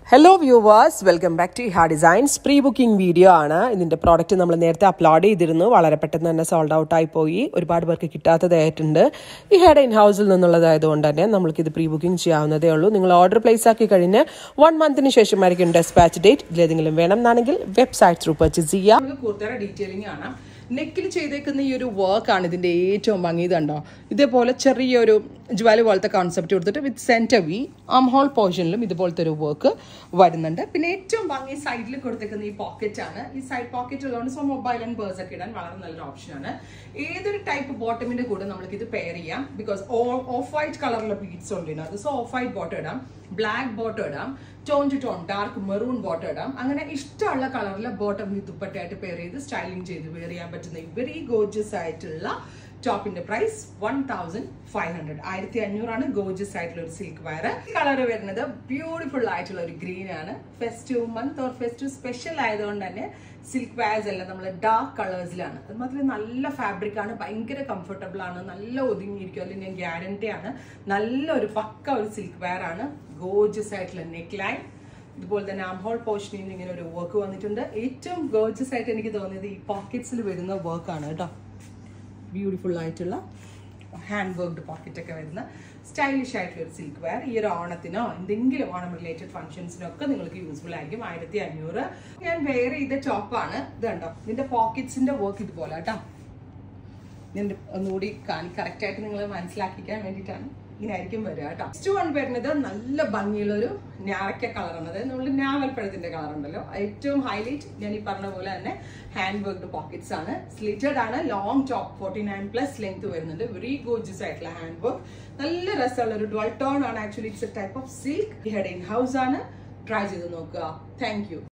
hello viewers welcome back to ഹാ designs pre booking video ആണ് ഇതിന്റെ പ്രോഡക്റ്റ് നമ്മൾ നേരത്തെ അപ്ലോഡ് ചെയ്തിരുന്നു വളരെ പെട്ടെന്ന് തന്നെ സോൾഡ് ഔട്ട് ആയി പോയി ഒരുപാട് പേർക്ക് കിട്ടാത്തതായിട്ടുണ്ട് ഈ ഹെഡ് ഇൻ ഹൗസിൽ നിന്നുള്ളതായതുകൊണ്ട് തന്നെ നമ്മൾക്ക് ഇത് പ്രീ ബുക്കിംഗ് ചെയ്യാവുന്നതേ ഉള്ളൂ നിങ്ങൾ ഓർഡർ പ്ലേസ് ആക്കി കഴിഞ്ഞ് വൺ മന്തിന് ശേഷമായിരിക്കും ഡെസ്പാച്ച് ഡേറ്റ് ഇതിലേതെങ്കിലും വേണം എന്നാണെങ്കിൽ വെബ്സൈറ്റ് ത്രൂ പർച്ചേസ് ചെയ്യാം നമുക്ക് കൂർത്തയുടെ ഡീറ്റെയിലിംഗ് ആണ് നെക്കിൽ ചെയ്തേക്കുന്ന ഈ ഒരു വർക്കാണ് ഇതിന്റെ ഏറ്റവും ഭംഗി ഇതുണ്ടോ ഇതേപോലെ ചെറിയൊരു ജ്വല് പോലത്തെ കോൺസെപ്റ്റ് കൊടുത്തിട്ട് with centre V arm hole പോർഷനിലും ഇതുപോലത്തെ ഒരു വർക്ക് വരുന്നുണ്ട് പിന്നെ ഏറ്റവും ഭംഗി സൈഡിൽ കൊടുത്തേക്കുന്ന ഈ പോക്കറ്റ് ആണ് ഈ സൈഡ് പോക്കറ്റ് ഉള്ളതുകൊണ്ട് സോ മൊബൈൽ ആൻഡ് പേഴ്സ് ഒക്കെ ഇടാൻ വളരെ നല്ലൊരു ഓപ്ഷനാണ് ഏതൊരു ടൈപ്പ് ബോട്ടമിന്റെ കൂടെ നമ്മൾക്ക് ഇത് പെയർ ചെയ്യാം ബിക്കോസ് ഓഫ് വൈറ്റ് കളറിലെ ബീഡ്സ് ഉണ്ട് ഇതിനകത്ത് സോ ഓഫ് വൈറ്റ് ബോട്ടം ഇടാം ബ്ലാക്ക് ബോട്ടം ഇടാം tone to tone dark maroon bottom ഇടാം അങ്ങനെ ഇഷ്ടമുള്ള കളറിലെ ബോട്ടം ഈ ദുപ്പട്ടയായിട്ട് പെയർ ചെയ്ത് സ്റ്റൈലിംഗ് ചെയ്ത് വെയർ ചെയ്യാൻ പറ്റുന്ന വെരി ഗോർജസ് ആയിട്ടുള്ള ടോപ്പിന്റെ price one thousand five hundred ആയിരത്തി അഞ്ഞൂറാണ് ഗോർജസ് ആയിട്ടുള്ള ഒരു സിൽക്ക് വയർ കളർ വരുന്നത് ബ്യൂട്ടിഫുൾ ആയിട്ടുള്ള ഒരു ഗ്രീൻ ആണ് festive month or festive special ആയതുകൊണ്ട് തന്നെ സിൽക്ക് വയർസ് എല്ലാം നമ്മൾ ഡാർക്ക് കളേഴ്സിലാണ് അത് മാത്രമേ നല്ല ഫാബ്രിക് ആണ് ഭയങ്കര കംഫർട്ടബിൾ ആണ് നല്ല ഒതുങ്ങിയിരിക്കും അതിൽ ഞാൻ ഗ്യാരണ്ടി ആണ് നല്ലൊരു പക്ക ഒരു സിൽക്ക് വയർ ആണ് ഗോർജസ് ആയിട്ടുള്ള നെക്ക് ലൈൻ ഇതുപോലെ തന്നെ ആംഹോൾ പോർഷനിൽ നിന്ന് ഇങ്ങനെ ഒരു വർക്ക് വന്നിട്ടുണ്ട് ഏറ്റവും ഗോർജസ് ആയിട്ട് എനിക്ക് തോന്നിയത് ഈ പോക്കറ്റ്സിൽ വരുന്ന വർക്കാണ് കേട്ടോ ബ്യൂട്ടിഫുൾ ആയിട്ടുള്ള ഹാൻഡ് വർക്ക്ഡ് പോക്കറ്റ് ഒക്കെ വരുന്ന സ്റ്റൈലിഷ് ആയിട്ടുള്ള ഒരു സിൽക്ക് വെയർ ഈ ഒരു ഓണത്തിനോ എന്തെങ്കിലും ഓണം റിലേറ്റഡ് ഫംഗ്ഷൻസിനോ ഒക്കെ നിങ്ങൾക്ക് യൂസ്ഫുൾ ആയിരിക്കും ആയിരത്തി അഞ്ഞൂറ് ഞാൻ വെയർ ചെയ്ത ടോപ്പാണ് ഇത് കണ്ടോ ഇതിന്റെ പോക്കറ്റ്സിന്റെ വർക്ക് ഇതുപോലെ കേട്ടോ ഞാൻ ഒന്നുകൂടി കാണി കറക്റ്റ് ആയിട്ട് നിങ്ങൾ മനസ്സിലാക്കിക്കാൻ വേണ്ടിയിട്ടാണ് ഇങ്ങനെ ആയിരിക്കും വരിക കേട്ടോ നെക്സ്റ്റ് വൺ വരുന്നത് നല്ല ഭംഗിയുള്ള ഒരു ഞാറക്ക കളറാണ് അതായത് നമ്മൾ ഞാവൽപ്പഴത്തിന്റെ കളർ ഉണ്ടല്ലോ ഏറ്റവും ഹൈലൈറ്റ് ഞാൻ ഈ പറഞ്ഞ പോലെ തന്നെ ഹാൻഡ് വർക്ക്ഡ് പോക്കറ്റ്സ് ആണ് സ്ലിറ്റഡ് ആണ് long top forty nine plus length വരുന്നുണ്ട് വെരി ഗോർജസ് ആയിട്ടുള്ള ഹാൻഡ് വർക്ക് നല്ല രസമുള്ള ഒരു ഡ്വൽ ടോൺ ആണ് actually it's a type of silk head in house ആണ് ട്രൈ ചെയ്ത് നോക്കുക താങ്ക് യു